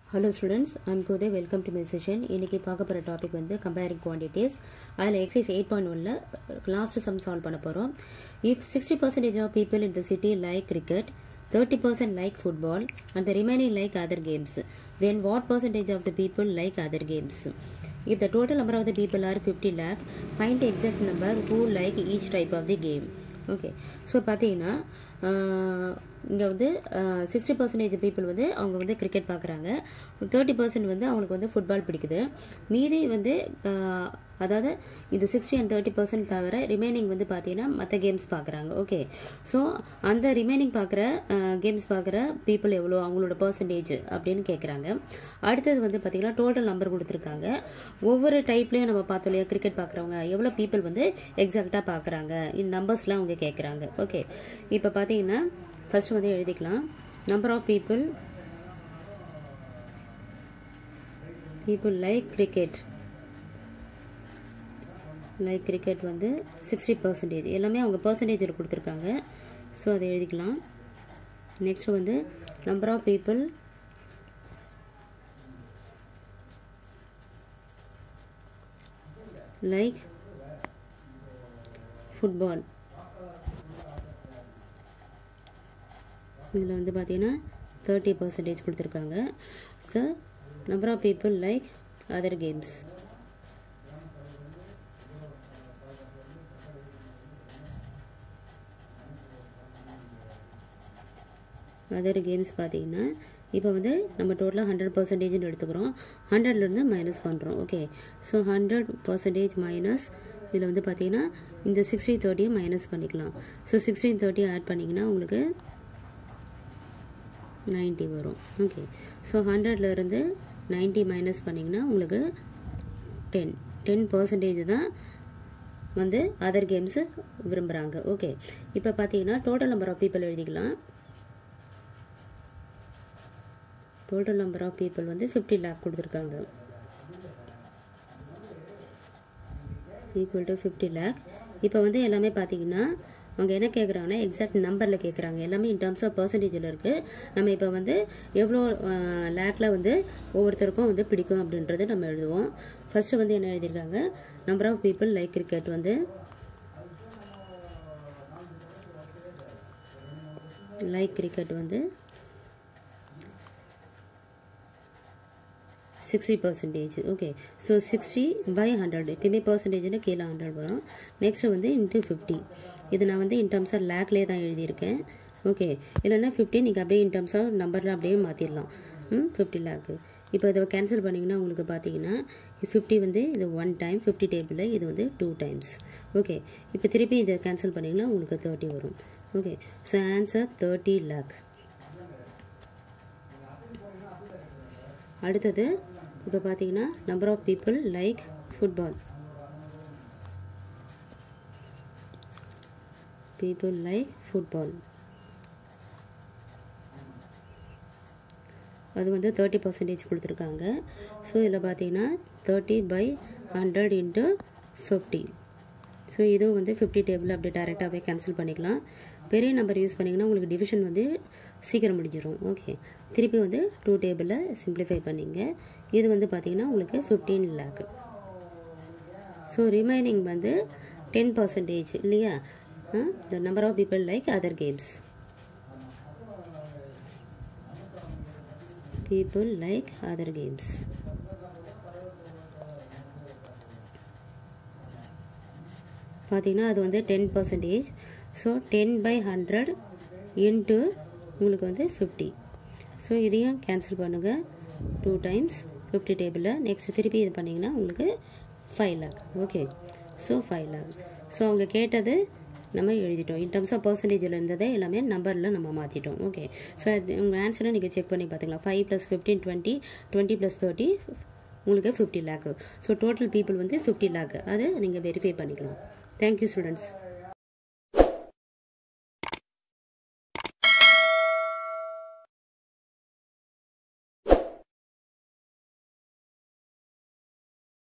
Hello students I'm கோதே welcome to my session இன்றைக்கி பார்க்க போகிற டாபிக் வந்து கம்பேரிங் குவான்டிட்டிஸ் அதில் எக்ஸைஸ் எயிட் பாயிண்ட் ஒனில் லாஸ்ட் சம் சால்வ் பண்ண போகிறோம் if sixty percentage of people in the city like cricket thirty percent like football and the remaining like other games then what percentage of the people like other games If the total number of the people are 50 lakh, find the exact number who like each type of the game. Okay so பார்த்தீங்கன்னா இங்கே வந்து sixty percentage people வந்து அவங்க வந்து cricket பார்க்குறாங்க thirty percent வந்து அவங்களுக்கு வந்து ஃபுட்பால் பிடிக்குது மீதி வந்து ஆஹ், அதாவது இந்த சிக்ஸ்டி அண்ட் தேர்ட்டி பர்சன்ட் தவிர ரிமைனிங் வந்து பார்த்தீங்கன்னா மற்ற கேம்ஸ் பார்க்குறாங்க ஓகே ஸோ அந்த ரிமைனிங் பார்க்குற கேம்ஸ் பார்க்குற பீப்புள் எவ்வளோ அவங்களோட பர்சன்டேஜ் அப்படின்னு கேட்குறாங்க அடுத்தது வந்து பார்த்தீங்கன்னா டோட்டல் நம்பர் கொடுத்துருக்காங்க ஒவ்வொரு டைப்லேயும் நம்ம பார்த்தோம் இல்லையா கிரிக்கெட் பார்க்குறவங்க எவ்வளோ பீப்புள் வந்து எக்ஸாக்டாக பார்க்குறாங்க இந்த நம்பர்ஸ்லாம் அவங்க கேட்குறாங்க ஓகே இப்போ பார்த்தீங்கன்னா ஃபர்ஸ்ட் வந்து எழுதிக்கலாம் number of people people like cricket like cricket வந்து சிக்ஸ்டி பர்சன்டேஜ் எல்லாமே அவங்க பர்சன்டேஜில் கொடுத்துருக்காங்க ஸோ அதை எழுதிக்கலாம் நெக்ஸ்ட் வந்து number of people like football இதில் வந்து பார்த்தீங்கன்னா தேர்ட்டி பர்சன்டேஜ் கொடுத்துருக்காங்க so number of people like other games other games பார்த்தீங்கன்னா இப்போ வந்து நம்ம டோட்டலாக ஹண்ட்ரட் பர்சன்டேஜ்னு எடுத்துக்கிறோம் ஹண்ட்ரட்லேருந்து மைனஸ் பண்ணுறோம் okay so hundred percentage minus இதில் வந்து பார்த்தீங்கன்னா இந்த சிக்ஸ்டி தேர்ட்டியை மைனஸ் பண்ணிக்கலாம் ஸோ சிக்ஸ்டீன் தேர்ட்டி ஆட் பண்ணிங்கன்னா உங்களுக்கு நைன்ட்டி வரும் ஓகே ஸோ ஹண்ட்ரட்லேருந்து நைன்ட்டி மைனஸ் பண்ணிங்கன்னா உங்களுக்கு டென் டென் பர்சன்டேஜ் தான் வந்து அதர் கேம்ஸு விரும்புகிறாங்க ஓகே இப்போ பார்த்தீங்கன்னா டோட்டல் நம்பர் ஆஃப் பீப்புள் எழுதிக்கலாம் டோட்டல் நம்பர் ஆஃப் பீப்புள் வந்து ஃபிஃப்டி லேக் கொடுத்துருக்காங்க ஈக்குவல் டு ஃபிஃப்டி லேக் இப்போ வந்து எல்லாமே பார்த்தீங்கன்னா அவங்க என்ன கேட்குறாங்கன்னா எக்ஸாக்ட் நம்பரில் கேட்குறாங்க எல்லாமே இன் டர்ம்ஸ் ஆஃப் பர்சன்டேஜில் இருக்குது நம்ம இப்போ வந்து எவ்வளோ லேக்கில் வந்து ஒவ்வொருத்தருக்கும் வந்து பிடிக்கும் அப்படின்றது நம்ம எழுதுவோம் ஃபர்ஸ்ட் வந்து என்ன எழுதியிருக்காங்க number of people like cricket வந்து லைக் கிரிக்கெட் வந்து sixty percentage okay so sixty by hundred எப்பயுமே பர்சன்டேஜ்னு கீழே ஹண்ட்ரட் வரும் நெக்ஸ்ட் வந்து இன்ட்டு ஃபிஃப்டி இது நான் வந்து இன் டர்ம்ஸ் ஆஃப் லேக்லேயே தான் எழுதியிருக்கேன் ஓகே இல்லைன்னா ஃபிஃப்டி நீங்கள் அப்படியே இன் டர்ம்ஸ் ஆஃப் நம்பரில் அப்படியே மாற்றிடலாம் ம் ஃபிஃப்டி லேக்கு இப்போ இதை கேன்சல் பண்ணிங்கன்னா உங்களுக்கு பார்த்தீங்கன்னா ஃபிஃப்டி வந்து இது ஒன் டைம் ஃபிஃப்டி டேபிளில் இது வந்து டூ டைம்ஸ் ஓகே இப்போ திருப்பி இதை கேன்சல் பண்ணிங்கன்னா உங்களுக்கு தேர்ட்டி வரும் okay so answer thirty lakh அடுத்தது இப்போ பார்த்தீங்கன்னா number of people like football people like football அது வந்து தேர்ட்டி பர்சன்டேஜ் கொடுத்துருக்காங்க ஸோ இதில் பார்த்தீங்கன்னா thirty by hundred into fifty so இதுவும் வந்து ஃபிஃப்டி டேபிள் அப்படி டேரெக்டாகவே கேன்சல் பண்ணிக்கலாம் பெரிய நம்பர் யூஸ் பண்ணிங்கன்னா உங்களுக்கு டிவிஷன் வந்து சீக்கிரம் முடிஞ்சிடும் ஓகே திருப்பி வந்து டூ டேபிளில் சிம்பிளிஃபை பண்ணிங்க இது வந்து பார்த்தீங்கன்னா உங்களுக்கு ஃபிஃப்டீன் லேக்கு ஸோ ரிமைனிங் வந்து டென் பர்சன்டேஜ் இல்லையா the number of people like other games people like other games பார்த்தீங்கன்னா அது வந்து ten percentage so ten by hundred into உங்களுக்கு வந்து ஃபிஃப்டி ஸோ இதையும் கேன்சல் பண்ணுங்கள் டூ டைம்ஸ் ஃபிஃப்டி டேபிளில் நெக்ஸ்ட் திருப்பி இது பண்ணிங்கன்னா உங்களுக்கு five lakh okay so five lakh so அவங்க கேட்டது நம்ம எழுதிட்டோம் இன் டர்ம்ஸ் ஆஃப் பர்சன்டேஜில் இருந்ததை எல்லாமே நம்பரில் நம்ம மாற்றிட்டோம் ஓகே ஸோ உங்கள் ஆன்சரை நீங்கள் செக் பண்ணி பார்த்துக்கலாம் five plus fifteen twenty twenty plus thirty உங்களுக்கு fifty lakh so total people வந்து ஃபிஃப்டி லேக் அதை நீங்கள் வெரிஃபை பண்ணிக்கலாம் தேங்க்யூ ஸ்டூடெண்ட்ஸ்